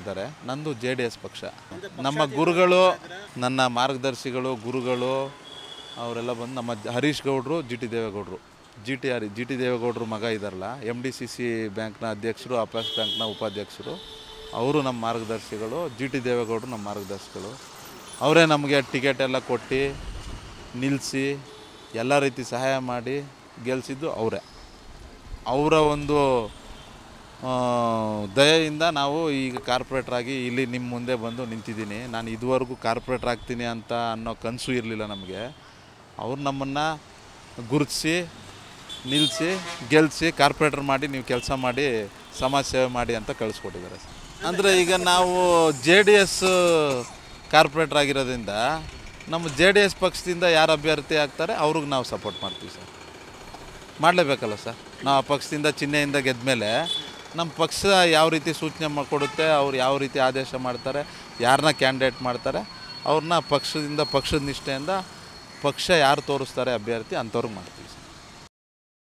ಕೊಟ್ಟಿದ್ದಾರೆ ನಂದು J D S ಪಕ್ಷ ನಮ್ಮ ಗುರುಗಳು ನನ್ನ ಮಾರ್ಗದರ್ಶಿಗಳು ಗುರುಗಳು ಅವರೆಲ್ಲ ಬಂದು ನಮ್ಮ ಜ- ಹರೀಶ್ ಗೌಡ್ರು ಜಿ ಟಿ ದೇವೇಗೌಡರು G T R G T ದೇವೇಗೌಡರು ಮಗ ಇದ್ದಾರಲ್ಲ ಎಮ್ ಡಿ ಸಿ ಸಿ ಬ್ಯಾಂಕ್ನ ಅಧ್ಯಕ್ಷರು ಅಪಾಸ್ ಬ್ಯಾಂಕ್ನ ಉಪಾಧ್ಯಕ್ಷರು ಅವರು ನಮ್ಮ ಮಾರ್ಗದರ್ಶಿಗಳು ಜಿ ಟಿ ದೇವೇಗೌಡರು ನಮ್ಮ ಮಾರ್ಗದರ್ಶಿಗಳು ಅವರೇ ನಮಗೆ ಟಿಕೆಟ್ ಎಲ್ಲ ಕೊಟ್ಟು ನಿಲ್ಲಿಸಿ ಎಲ್ಲ ರೀತಿ ಸಹಾಯ ಮಾಡಿ ಗೆಲ್ಲಿಸಿದ್ದು ಅವರೇ ಅವರ ಒಂದು ಆ, ದಯೆಯಿಂದ ನಾವು ಈಗ ಕಾರ್ಪೊರೇಟ್ರ್ ಆಗಿ ಇಲ್ಲಿ ನಿಮ್ಮ ಮುಂದೆ ಬಂದು ನಿಂತಿದ್ದೀನಿ ನಾನು ಇದುವರೆಗೂ ಕಾರ್ಪೊರೇಟ್ರ್ ಆಗ್ತೀನಿ ಅಂತ ಅನ್ನೋ ಕನಸು ಇರಲಿಲ್ಲ ನಮಗೆ ಅವ್ರು ನಮ್ಮನ್ನು ಗುರುತಿಸಿ ನಿಲ್ಲಿಸಿ ಗೆಲ್ಲಿಸಿ ಕಾರ್ಪೊರೇಟ್ರ್ ಮಾಡಿ ನೀವು ಕೆಲಸ ಮಾಡಿ ಸಮಾಜ ಸೇವೆ ಮಾಡಿ ಅಂತ ಕಳಿಸ್ಕೊಟ್ಟಿದ್ದಾರೆ ಅಂದರೆ ಈಗ ನಾವು ಜೆ ಡಿ ಎಸ್ ಕಾರ್ಪೊರೇಟ್ರ್ ಆಗಿರೋದ್ರಿಂದ ನಮ್ಮ ಜೆ ಡಿ ಎಸ್ ಪಕ್ಷದಿಂದ ಯಾರು ಅಭ್ಯರ್ಥಿ ಆಗ್ತಾರೆ ಅವ್ರಿಗೆ ನಾವು ಸಪೋರ್ಟ್ ಮಾಡ್ತೀವಿ ಸರ್ ಮಾಡಲೇಬೇಕಲ್ಲ ಸರ್ ನಾವು ಆ ಪಕ್ಷದಿಂದ ಚಿಹ್ನೆಯಿಂದ ಗೆದ್ದ ಮೇಲೆ ನಮ್ಮ ಪಕ್ಷ ಯಾವ ರೀತಿ ಸೂಚನೆ ಮಾಡಿಕೊಡುತ್ತೆ ಅವ್ರು ಯಾವ ರೀತಿ ಆದೇಶ ಮಾಡ್ತಾರೆ ಯಾರನ್ನ ಕ್ಯಾಂಡಿಡೇಟ್ ಮಾಡ್ತಾರೆ ಅವ್ರನ್ನ ಪಕ್ಷದಿಂದ ಪಕ್ಷದ ನಿಷ್ಠೆಯಿಂದ ಪಕ್ಷ ಯಾರು ತೋರಿಸ್ತಾರೆ ಅಭ್ಯರ್ಥಿ ಅಂಥವ್ರಿಗೆ ಮಾಡ್ತೀವಿ ಸರ್